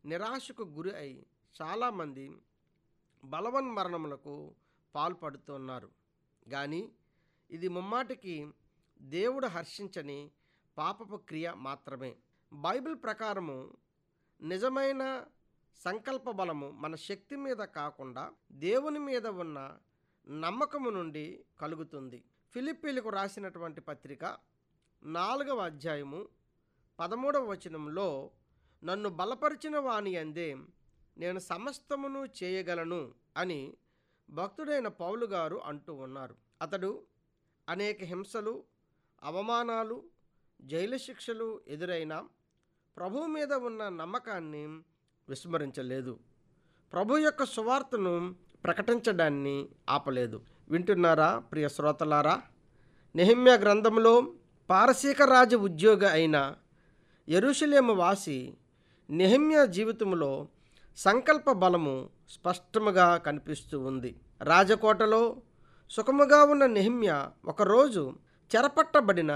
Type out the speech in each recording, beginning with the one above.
నిరాశకు గురి అయి చాలామంది బలవన్మరణములకు పాల్పడుతున్నారు కానీ ఇది ముమ్మాటికి దేవుడు హర్షించని పాపపు క్రియ మాత్రమే బైబిల్ ప్రకారము నిజమైన సంకల్ప బలము మన శక్తి మీద కాకుండా దేవుని మీద ఉన్న నమ్మకము నుండి కలుగుతుంది ఫిలిప్పీలకు రాసినటువంటి పత్రిక నాలుగవ అధ్యాయము పదమూడవ వచనంలో నన్ను బలపరిచిన వాని అందే నేను సమస్తమును చేయగలను అని భక్తుడైన పౌలు గారు అంటూ ఉన్నారు అతడు అనేక హింసలు అవమానాలు జైలు శిక్షలు ఎదురైనా ప్రభు మీద ఉన్న నమ్మకాన్ని విస్మరించలేదు ప్రభు యొక్క సువార్తను ప్రకటించడాన్ని ఆపలేదు వింటున్నారా ప్రియ శ్రోతలారా నెహిమ్య గ్రంథంలో పారసీక రాజు ఉద్యోగి అయిన ఎరుషలేము వాసి నెహిమ్య జీవితంలో సంకల్ప బలము స్పష్టముగా కనిపిస్తూ ఉంది రాజకోటలో సుఖముగా ఉన్న నెహిమ్య ఒకరోజు చెరపట్టబడిన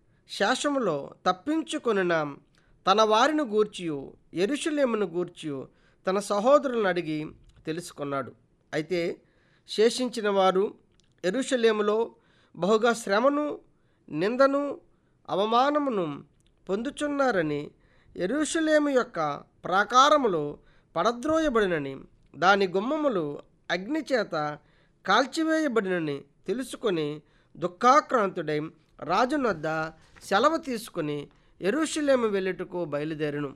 శాసములో తప్పించుకొనిన తన వారిని గూర్చియు ఎరుషలేమును గూర్చియు తన సహోదరులను అడిగి తెలుసుకున్నాడు అయితే శేషించిన వారు ఎరుషలేములో బహుగా శ్రమను నిందను అవమానమును పొందుచున్నారని ఎరుషలేము యొక్క ప్రాకారములు పడద్రోయబడినని దాని గుమ్మములు అగ్ని చేత కాల్చివేయబడినని తెలుసుకొని దుఃఖాక్రాంతుడై రాజునొద్ద సెలవు తీసుకుని ఎరుషలేము వెళ్ళుటకు బయలుదేరును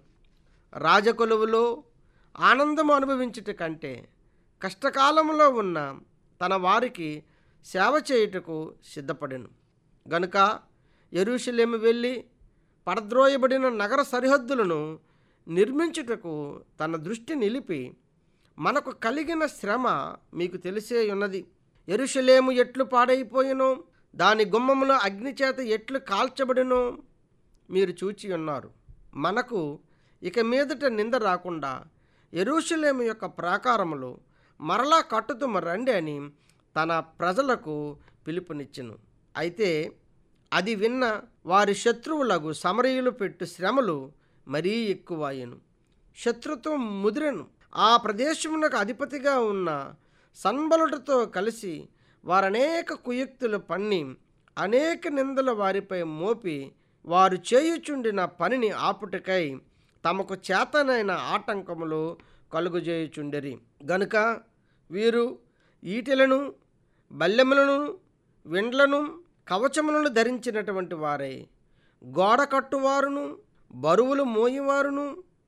రాజకొలువులో ఆనందం అనుభవించుట కంటే కష్టకాలంలో ఉన్న తన వారికి సేవ చేయుటకు సిద్ధపడెను గనుక ఎరుషలేము వెళ్ళి పడద్రోయబడిన నగర సరిహద్దులను నిర్మించుటకు తన దృష్టి నిలిపి మనకు కలిగిన శ్రమ మీకు తెలిసే ఉన్నది ఎరుషలేము ఎట్లు పాడైపోయినో దాని గుమ్మములో అగ్నిచేత ఎట్లు కాల్చబడినో మీరు చూచి ఉన్నారు మనకు ఇక మీదట నింద రాకుండా ఎరుషలేము యొక్క ప్రాకారములు మరలా కట్టుతుమ రండి అని తన ప్రజలకు పిలుపునిచ్చెను అయితే అది విన్న వారి శత్రువులకు సమరయులు పెట్టు శ్రమలు మరీ ఎక్కువాయను శత్రుత్వం ముదిరెను ఆ ప్రదేశమునకు అధిపతిగా ఉన్న సన్బలుడితో కలిసి వారనేక కుయుక్తులు పన్ని అనేక నిందలు వారిపై మోపి వారు చేయుచుండిన పనిని ఆపుటకై తమకు చేతనైన ఆటంకములు కలుగుజేయుచుండెరి గనుక వీరు ఈటెలను బల్లెములను విండ్లను కవచములను ధరించినటువంటి వారై గోడ కట్టువారును బరువులు మోయివారును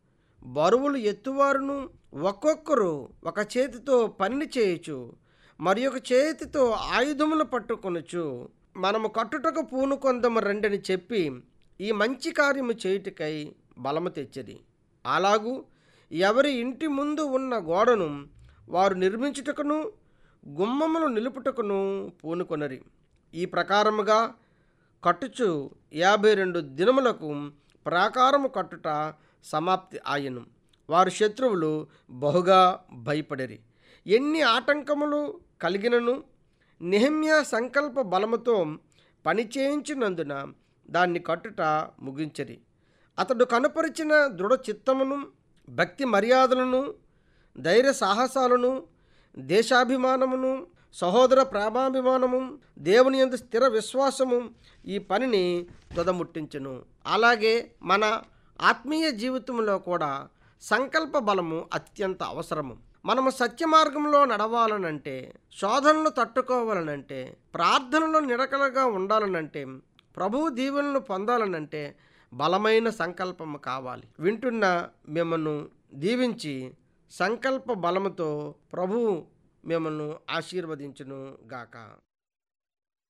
బరువులు ఎత్తువారును ఒక్కొక్కరు ఒక చేతితో పని చేయుచు మరి ఒక చేతితో ఆయుధములు పట్టుకొనుచు మనము కట్టుటకు పూనుకొందము రండని చెప్పి ఈ మంచి కార్యము చేయుటకై బలము తెచ్చది అలాగూ ఎవరి ఇంటి ముందు ఉన్న గోడను వారు నిర్మించుటకును గుమ్మములు నిలుపుటకును పూనుకొనరి ఈ ప్రకారముగా కట్టుచు యాభై రెండు దినములకు ప్రాకారము కట్టుట సమాప్తి ఆయను వారు శత్రువులు బహుగా భయపడిరి ఎన్ని ఆటంకములు కలిగినను నిహమ్య సంకల్ప బలముతో పని చేయించినందున దాన్ని కట్టుట ముగించరి అతడు కనపరిచిన దృఢ చిత్తమును భక్తి మర్యాదలను ధైర్య సాహసాలను దేశాభిమానమును సహోదర ప్రేమాభిమానము దేవుని యందు స్థిర విశ్వాసము ఈ పనిని తుదముట్టించును అలాగే మన ఆత్మీయ జీవితంలో కూడా సంకల్ప బలము అత్యంత అవసరము మనము సత్య మార్గంలో నడవాలనంటే శోధనలు తట్టుకోవాలనంటే ప్రార్థనలో నిరకలుగా ఉండాలనంటే ప్రభువు దీవెనలు పొందాలనంటే బలమైన సంకల్పము కావాలి వింటున్న మిమ్మల్ని దీవించి సంకల్ప బలముతో ప్రభువు మిమ్మల్ని ఆశీర్వదించును గాక